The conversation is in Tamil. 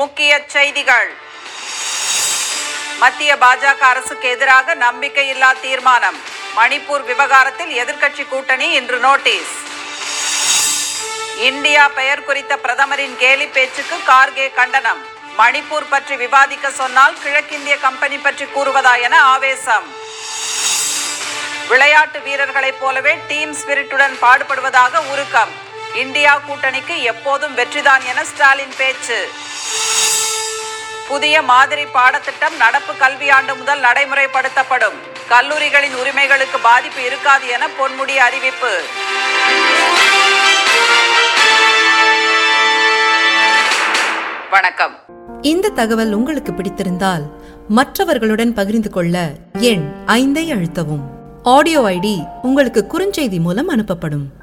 முக்கிய செய்திகள் மத்திய பாஜக அரசுக்கு எதிராக நம்பிக்கையில்லா தீர்மானம் மணிப்பூர் விவகாரத்தில் எதிர்க்கட்சி கூட்டணி இன்று நோட்டீஸ் இந்தியா பெயர் குறித்த பிரதமரின் கேலி பேச்சுக்கு கார்கே கண்டனம் மணிப்பூர் பற்றி விவாதிக்க சொன்னால் கிழக்கிந்திய கம்பெனி பற்றி கூறுவதா என ஆவேசம் விளையாட்டு வீரர்களைப் போலவே டீம் ஸ்பிரிட்டுடன் பாடுபடுவதாக உருக்கம் இந்தியா கூட்டணிக்கு எப்போதும் வெற்றிதான் என ஸ்டாலின் பேச்சு புதிய மாதிரி பாடத்திட்டம் நடப்பு கல்வியாண்டு முதல் நடைமுறைப்படுத்தப்படும் கல்லூரிகளின் உரிமைகளுக்கு பாதிப்பு இருக்காது என பொன்முடி அறிவிப்பு வணக்கம் இந்த தகவல் உங்களுக்கு பிடித்திருந்தால் மற்றவர்களுடன் பகிர்ந்து கொள்ள எண் ஐந்தை அழுத்தவும் ஆடியோ ஐடி உங்களுக்கு குறுஞ்செய்தி மூலம் அனுப்பப்படும்